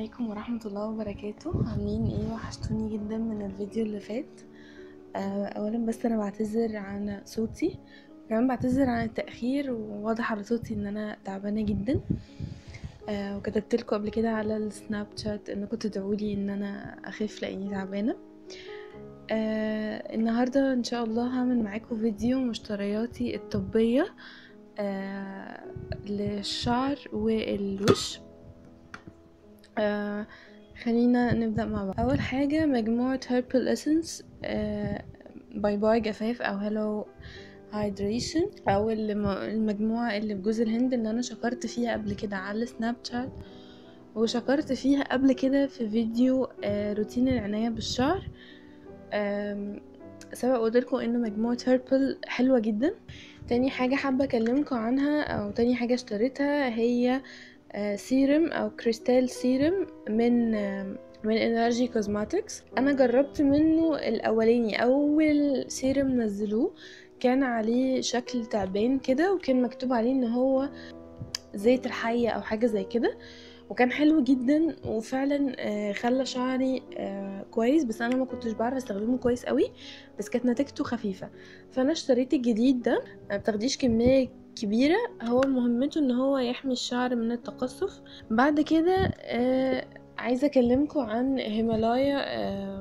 عليكم ورحمة الله وبركاته عاملين ايه وحشتوني جدا من الفيديو اللي فات آه، اولا بس انا بعتذر عن صوتي كمان بعتذر عن التأخير وواضح على صوتي ان انا تعبانة جدا آه، وكتبت لكم قبل كده على السناب شات انكم تدعولي ان انا اخف لاني تعبانة آه، النهاردة ان شاء الله هعمل معاكم فيديو مشترياتي الطبية آه، للشعر والوش آه خلينا نبدأ مع بعض أول حاجة مجموعة هيربل اسنس آه باي باي جفاف أو هلو هايدريشن أو الم- المجموعة اللي بجوز الهند اللي أنا شكرت فيها قبل كده على سناب شات وشكرت فيها قبل كده في فيديو آه روتين العناية بالشعر آم، سبق قلتلكوا ان مجموعة هيربل حلوة جدا تاني حاجة حابة اكلمكم عنها او تاني حاجة اشتريتها هي آه، سيرم او كريستال سيرم من آه، من انرجي كوزماتكس انا جربت منه الاولاني اول سيرم نزلوه كان عليه شكل تعبان كده وكان مكتوب عليه ان هو زيت الحية او حاجة زي كده وكان حلو جدا وفعلا آه، خلى شعري آه، كويس بس انا ما كنتش بعرف استخدمه كويس قوي بس كانت نتيجته خفيفة فانا اشتريت الجديد ده ما بتاخديش كمية كبيرة هو مهمته ان هو يحمي الشعر من التقصف بعد كده آه عايزة اكلمكم عن هيمالايا آه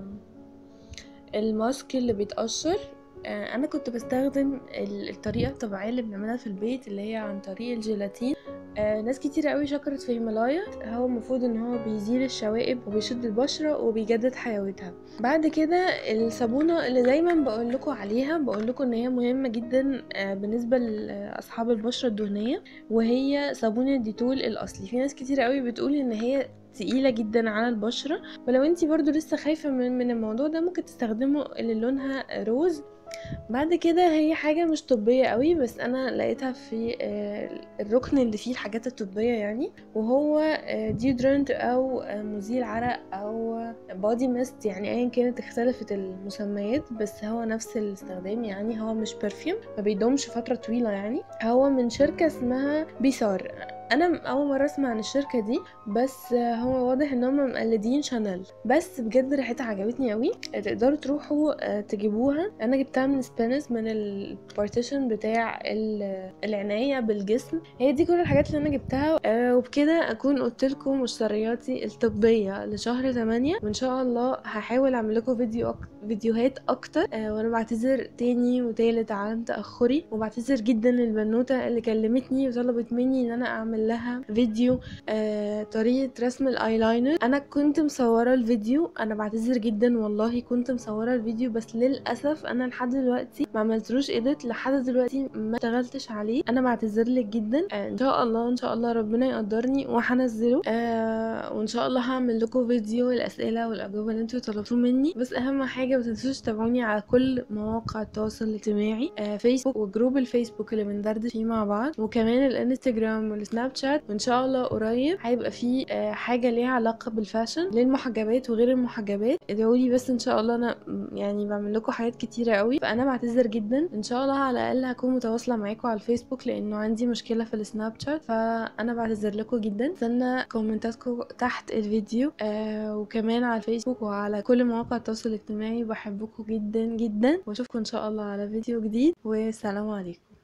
الماسك اللي بيتقشر آه انا كنت بستخدم ال- الطريقة الطبيعية اللي بنعملها في البيت اللي هي عن طريق الجيلاتين آه ناس كتير قوي شكرت في هيمالايا هو المفروض ان هو بيزيل الشوائب وبيشد البشرة وبيجدد حيويتها بعد كده الصابونة اللي دايما بقول لكم عليها بقول لكم ان هي مهمة جدا آه، بالنسبة لاصحاب البشرة الدهنية وهي صابون الديتول الاصلي في ناس كتير قوي بتقول ان هي تقيلة جدا على البشرة ولو انتي برضو لسه خايفة من, من الموضوع ده ممكن تستخدموا اللي لونها روز بعد كده هي حاجة مش طبية قوي بس انا لقيتها في آه، الركن اللي فيه الحاجات الطبية يعني وهو ديودرنت او آه، مزيل عرق او بودي ميست يعني ايا كانت اختلفت المسميات بس هو نفس الاستخدام يعني هو مش برفيوم ما بيدومش فترة طويلة يعني هو من شركة اسمها بيسار انا اول مرة اسمع عن الشركة دي بس آه، هو واضح ان هم مقلدين شانيل بس بجد ريحتها عجبتني قوي تقدروا تروحوا آه، تجيبوها انا جبتها من سبانس من البارتيشن بتاع ال- العناية بالجسم هي دي كل الحاجات اللي انا جبتها آه، وبكده اكون قلت لكم مشترياتي الطبية لشهر 8 وان شاء الله هحاول اعمل لكم فيديو أك... فيديوهات اكتر آه، وانا بعتذر تاني وتالت عن تاخري وبعتذر جدا للبنوتة اللي كلمتني وطلبت مني ان انا اعمل لها فيديو آه، طريقة رسم الايلاينر انا كنت مصورة الفيديو انا بعتذر جدا والله كنت مصورة الفيديو بس للاسف انا لحد دلوقتي ما عملتلوش ايديت لحد دلوقتي ما اشتغلتش عليه انا بعتذر لك جدا آه، ان شاء الله ان شاء الله ربنا يقدرني وهنزله آه وان شاء الله هعمل لكم فيديو الاسئله والاجوبه اللي انتوا طلبتوه مني بس اهم حاجه ما تنسوش تتابعوني على كل مواقع التواصل الاجتماعي آه فيسبوك وجروب الفيسبوك اللي بندردش فيه مع بعض وكمان الانستجرام والسناب شات وان شاء الله قريب هيبقى فيه آه حاجه ليها علاقه بالفاشن للمحجبات وغير المحجبات ادعولي بس ان شاء الله انا م- يعني بعمل لكم حاجات كتيره قوي فانا بعتذر جدا ان شاء الله على الاقل هكون متواصله معاكم على الفيسبوك لانه عندي مشكله في السناب شات فانا بعتذر لكم جدا استنى كومنتاتكم تحت الفيديو آه وكمان على الفيسبوك وعلى كل مواقع التواصل الاجتماعي بحبكم جدا جدا واشوفكم ان شاء الله على فيديو جديد والسلام عليكم